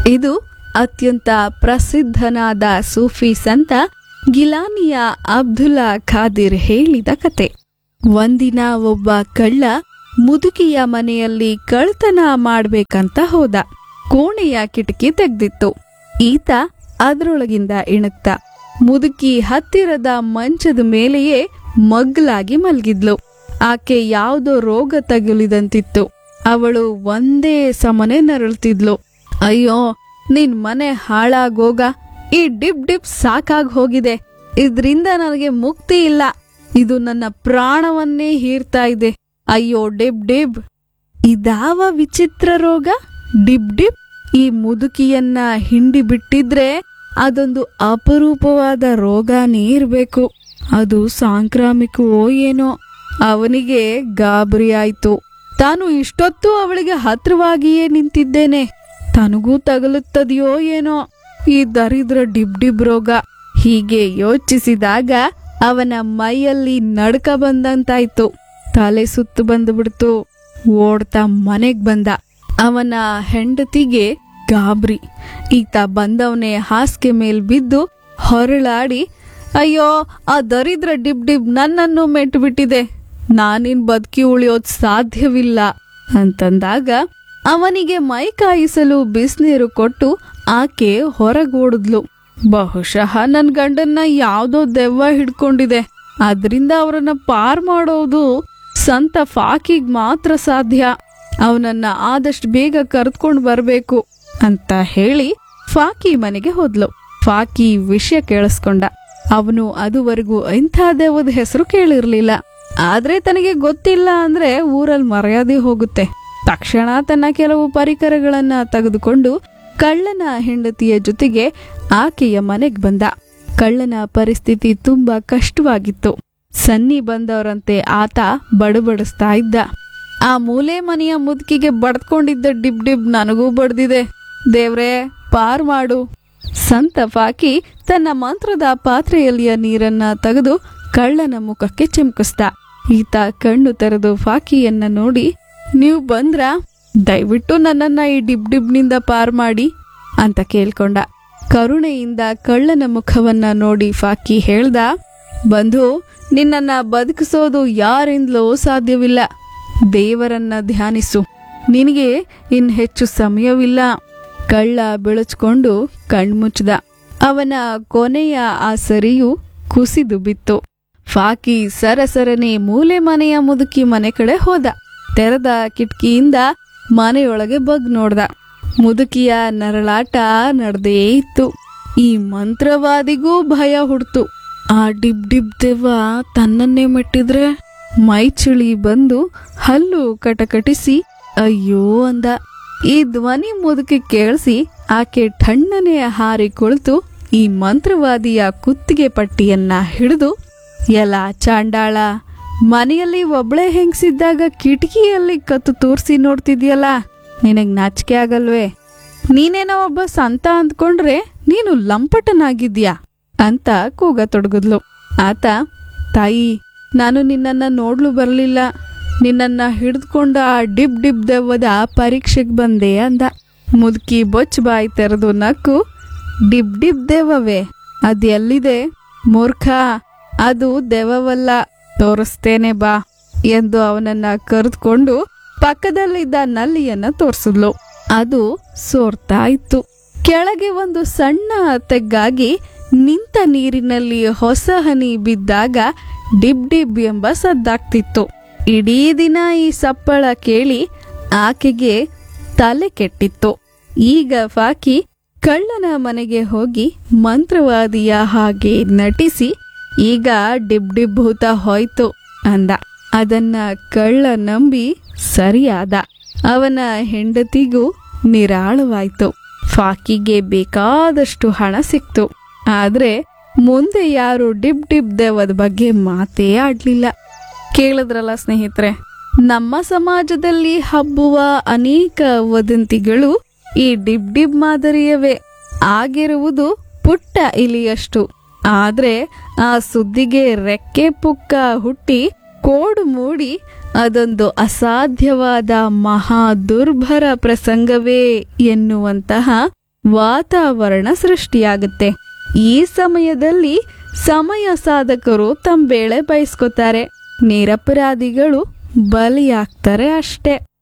ಇದು ಅತ್ಯಂತ ಪ್ರಸಿದ್ಧನಾದ ಸೂಫಿ ಸಂತ ಗಿಲಾನಿಯ ಅಬ್ದುಲ್ಲಾ ಖಾದಿರ್ ಹೇಳಿದ ಕತೆ ಒಂದಿನ ಒಬ್ಬ ಕಳ್ಳ ಮುದುಕಿಯ ಮನೆಯಲ್ಲಿ ಕಳ್ತನ ಮಾಡ್ಬೇಕಂತ ಹೋದ ಕೋಣೆಯ ಕಿಟಕಿ ತೆಗ್ದಿತ್ತು ಈತ ಅದರೊಳಗಿಂದ ಇಣುಕ್ತ ಮುದುಕಿ ಹತ್ತಿರದ ಮಂಚದ ಮೇಲೆಯೇ ಮಗ್ಲಾಗಿ ಮಲ್ಗಿದ್ಲು ಆಕೆ ಯಾವುದೋ ರೋಗ ತಗುಲಿದಂತಿತ್ತು ಅವಳು ಒಂದೇ ಸಮನೆ ನರಳ್ತಿದ್ಲು ಅಯ್ಯೋ ನಿನ್ ಮನೆ ಹಾಳಾಗೋಗ ಈ ಡಿಪ್ ಡಿಪ್ ಸಾಕಾಗ್ ಹೋಗಿದೆ ಇದ್ರಿಂದ ನನಗೆ ಮುಕ್ತಿ ಇಲ್ಲ ಇದು ನನ್ನ ಪ್ರಾಣವನ್ನೇ ಹೀರ್ತಾ ಇದೆ ಅಯ್ಯೋ ಡಿಬ್ ಡಿಬ್ ಇದಾವ ವಿಚಿತ್ರ ರೋಗ ಡಿಬ್ ಡಿಬ್ ಈ ಮುದುಕಿಯನ್ನ ಹಿಂಡಿ ಬಿಟ್ಟಿದ್ರೆ ಅದೊಂದು ಅಪರೂಪವಾದ ರೋಗನೇ ಇರ್ಬೇಕು ಅದು ಸಾಂಕ್ರಾಮಿಕವೋ ಏನೋ ಅವನಿಗೆ ಗಾಬರಿ ಆಯ್ತು ತಾನು ಇಷ್ಟೊತ್ತು ಅವಳಿಗೆ ಹತ್ರವಾಗಿಯೇ ನಿಂತಿದ್ದೇನೆ ತನಗೂ ತಗಲುತ್ತದೆಯೋ ಏನೋ ಈ ದರಿದ್ರ ಡಿಬ್ ಡಿಬ್ ರೋಗ ಹೀಗೆ ಯೋಚಿಸಿದಾಗ ಅವನ ಮೈಯಲ್ಲಿ ನಡ್ಕ ಬಂದಂತಾಯ್ತು ತಲೆ ಸುತ್ತು ಬಂದ್ಬಿಡ್ತು ಓಡ್ತಾ ಮನೆಗ್ ಬಂದ ಅವನ ಹೆಂಡತಿಗೆ ಗಾಬ್ರಿ ಈತ ಬಂದವನೇ ಹಾಸಿಗೆ ಮೇಲ್ ಬಿದ್ದು ಹೊರಳಾಡಿ ಅಯ್ಯೋ ಆ ದರಿದ್ರ ಡಿಬ್ ಡಿಬ್ ನನ್ನನ್ನು ಮೆಟ್ಟು ಬಿಟ್ಟಿದೆ ನಾನಿನ್ ಬದುಕಿ ಉಳಿಯೋದ್ ಸಾಧ್ಯವಿಲ್ಲ ಅಂತಂದಾಗ ಅವನಿಗೆ ಮೈ ಕಾಯಿಸಲು ಬಿಸಿನೀರು ಕೊಟ್ಟು ಆಕೆ ಹೊರಗೋಡಿದ್ಲು ಬಹುಶಃ ನನ್ ಗಂಡನ್ನ ಯಾವ್ದೋ ದೆವ್ವ ಹಿಡ್ಕೊಂಡಿದೆ ಅದ್ರಿಂದ ಅವರನ್ನ ಪಾರ್ ಮಾಡೋದು ಸಂತ ಫಾಕಿಗ್ ಮಾತ್ರ ಸಾಧ್ಯ ಅವನನ್ನ ಆದಷ್ಟು ಬೇಗ ಕರೆದ್ಕೊಂಡು ಬರ್ಬೇಕು ಅಂತ ಹೇಳಿ ಫಾಕಿ ಮನೆಗೆ ಹೋದ್ಲು ಫಾಕಿ ವಿಷಯ ಕೇಳಿಸ್ಕೊಂಡ ಅವನು ಅದುವರೆಗೂ ಇಂಥ ದೆವ್ವದ ಹೆಸರು ಕೇಳಿರ್ಲಿಲ್ಲ ಆದ್ರೆ ತನಗೆ ಗೊತ್ತಿಲ್ಲ ಅಂದ್ರೆ ಊರಲ್ಲಿ ಮರ್ಯಾದೆ ಹೋಗುತ್ತೆ ತಕ್ಷಣ ತನ್ನ ಕೆಲವು ಪರಿಕರಗಳನ್ನ ತೆಗೆದುಕೊಂಡು ಕಳ್ಳನ ಹೆಂಡತಿಯ ಜೊತೆಗೆ ಆಕೆಯ ಮನೆಗ್ ಬಂದ ಕಳ್ಳನ ಪರಿಸ್ಥಿತಿ ತುಂಬಾ ಕಷ್ಟವಾಗಿತ್ತು ಸನ್ನಿ ಬಂದವರಂತೆ ಆತ ಬಡಬಡಿಸ್ತಾ ಇದ್ದ ಆ ಮೂಲೆ ಮನೆಯ ಮುದುಕಿಗೆ ಬಡ್ಕೊಂಡಿದ್ದ ಡಿಬ್ ಡಿಬ್ ನನಗೂ ಬಡ್ದಿದೆ ದೇವ್ರೇ ಪಾರ್ ಮಾಡು ಸಂತ ಫಾಕಿ ತನ್ನ ಮಂತ್ರದ ಪಾತ್ರೆಯಲ್ಲಿಯ ನೀರನ್ನ ತೆಗೆದು ಕಳ್ಳನ ಮುಖಕ್ಕೆ ಚಿಮ್ಕಿಸ್ದ ಈತ ಕಣ್ಣು ತೆರೆದು ಫಾಕಿಯನ್ನ ನೋಡಿ ನೀವು ಬಂದ್ರ ದಯವಿಟ್ಟು ನನ್ನನ್ನ ಈ ಡಿಬ್ ಡಿಬ್ನಿಂದ ಪಾರ್ ಮಾಡಿ ಅಂತ ಕೇಳ್ಕೊಂಡ ಕರುಣೆಯಿಂದ ಕಳ್ಳನ ಮುಖವನ್ನ ನೋಡಿ ಫಾಕಿ ಹೇಳ್ದ ಬಂಧು ನಿನ್ನನ್ನ ಬದುಕಿಸೋದು ಯಾರಿಂದಲೂ ಸಾಧ್ಯವಿಲ್ಲ ದೇವರನ್ನ ಧ್ಯಾನಿಸು ನಿನಗೆ ಇನ್ ಹೆಚ್ಚು ಸಮಯವಿಲ್ಲ ಕಳ್ಳ ಬೆಳಚ್ಕೊಂಡು ಕಣ್ಮುಚ್ಚಿದ ಅವನ ಕೊನೆಯ ಆ ಸರಿಯು ಕುಸಿದು ಬಿತ್ತು ಫಾಕಿ ಸರಸರನೆ ಮೂಲೆ ಮನೆಯ ಮುದುಕಿ ಮನೆ ಕಡೆ ಹೋದ ತೆರೆದ ಕಿಟಕಿಯಿಂದ ಮನೆಯೊಳಗೆ ಬಗ್ ನೋಡ್ದ ಮುದುಕಿಯ ನರಳಾಟ ನಡೆದೇ ಇತ್ತು ಈ ಮಂತ್ರವಾದಿಗೂ ಭಯ ಹುಡ್ತು ಆ ಡಿಬ್ ಡಿಬ್ ದೆವ್ವ ತನ್ನನ್ನೇ ಮೆಟ್ಟಿದ್ರೆ ಮೈ ಚಳಿ ಬಂದು ಹಲ್ಲು ಕಟಕಟಿಸಿ ಅಯ್ಯೋ ಅಂದ ಈ ಧ್ವನಿ ಮುದುಕಿ ಕೇಳಿಸಿ ಆಕೆ ಠಣ್ಣನೆ ಹಾರಿ ಕುಳಿತು ಈ ಮಂತ್ರವಾದಿಯ ಕುತ್ತಿಗೆ ಪಟ್ಟಿಯನ್ನ ಹಿಡಿದು ಎಲ ಚಾಂಡಾಳ ಮನೆಯಲ್ಲಿ ಒಬ್ಳೆ ಹೆಂಗ್ಸಿದ್ದಾಗ ಕಿಟಕಿಯಲ್ಲಿ ಕತ್ತು ತೋರಿಸಿ ನೋಡ್ತಿದ್ಯಲ್ಲ ನಿನಗ್ ನಾಚಿಕೆ ಆಗಲ್ವೇ ನೀನೇನೋ ಒಬ್ಬ ಸಂತ ಅಂದ್ಕೊಂಡ್ರೆ ನೀನು ಲಂಪಟನಾಗಿದ್ಯಾ ಅಂತ ಕೂಗ ತೊಡಗಿದ್ಲು ಆತ ತಾಯಿ ನಾನು ನಿನ್ನನ್ನ ನೋಡ್ಲು ಬರಲಿಲ್ಲ ನಿನ್ನನ್ನ ಹಿಡಿದುಕೊಂಡ ಆ ಡಿಬ್ ಡಿಬ್ ದೆವ್ವದ ಪರೀಕ್ಷೆಗೆ ಬಂದೆ ಅಂದ ಮುದುಕಿ ಬೊಚ್ಚ ಬಾಯಿ ತೆರೆದು ನಕ್ಕು ಡಿಬ್ ಡಿಬ್ ದೆವ್ವವೇ ಅದ್ ಎಲ್ಲಿದೆ ಮೂರ್ಖ ಅದು ದೆವ್ವವಲ್ಲ ತೋರಿಸ್ತೇನೆ ಬಾ ಎಂದು ಅವನನ್ನ ಕರೆದುಕೊಂಡು ಪಕ್ಕದಲ್ಲಿದ್ದ ನಲ್ಲಿಯನ್ನ ತೋರಿಸಿದ್ಲು ಅದು ಸೋರ್ತಾ ಇತ್ತು ಕೆಳಗೆ ಒಂದು ಸಣ್ಣ ತೆಗ್ಗಾಗಿ ನಿಂತ ನೀರಿನಲ್ಲಿ ಹೊಸ ಹನಿ ಬಿದ್ದಾಗ ಡಿಬ್ ಡಿಬ್ ಎಂಬ ಸದ್ದಾಗ್ತಿತ್ತು ಇಡೀ ದಿನ ಈ ಸಪ್ಪಳ ಕೇಳಿ ಆಕೆಗೆ ತಲೆ ಕೆಟ್ಟಿತ್ತು ಈಗ ಫಾಕಿ ಕಳ್ಳನ ಮನೆಗೆ ಹೋಗಿ ಮಂತ್ರವಾದಿಯ ಹಾಗೆ ನಟಿಸಿ ಈಗ ಡಿಬ್ ಡಿಬ್ ಭೂತ ಹೋಯ್ತು ಅಂದ ಅದನ್ನ ಕಳ್ಳ ನಂಬಿ ಸರಿಯಾದ ಅವನ ಹೆಂಡತಿಗೂ ನಿರಾಳವಾಯ್ತು ಫಾಕಿಗೆ ಬೇಕಾದಷ್ಟು ಹಣ ಸಿಕ್ತು ಆದ್ರೆ ಮುಂದೆ ಯಾರು ಡಿಬ್ ಡಿಬ್ ದೆವ್ವದ ಬಗ್ಗೆ ಮಾತೇ ಆಡ್ಲಿಲ್ಲ ಕೇಳಿದ್ರಲ್ಲ ಸ್ನೇಹಿತರೆ ನಮ್ಮ ಸಮಾಜದಲ್ಲಿ ಹಬ್ಬುವ ಅನೇಕ ವದಂತಿಗಳು ಈ ಡಿಬ್ ಡಿಬ್ ಮಾದರಿಯವೇ ಆಗಿರುವುದು ಪುಟ್ಟ ಇಲಿಯಷ್ಟು ಆದ್ರೆ ಆ ಸುದ್ದಿಗೆ ರೆಕ್ಕೆ ಪುಕ್ಕ ಹುಟ್ಟಿ ಕೋಡು ಮೂಡಿ ಅದೊಂದು ಅಸಾಧ್ಯವಾದ ಮಹಾ ದುರ್ಭರ ಪ್ರಸಂಗವೇ ಎನ್ನುವಂತಹ ವಾತಾವರಣ ಸೃಷ್ಟಿಯಾಗುತ್ತೆ ಈ ಸಮಯದಲ್ಲಿ ಸಮಯ ಸಾಧಕರು ತಮ್ಮ ಬೇಳೆ ಬಯಸ್ಕೋತಾರೆ ನಿರಪರಾಧಿಗಳು ಬಲಿಯಾಗ್ತಾರೆ ಅಷ್ಟೇ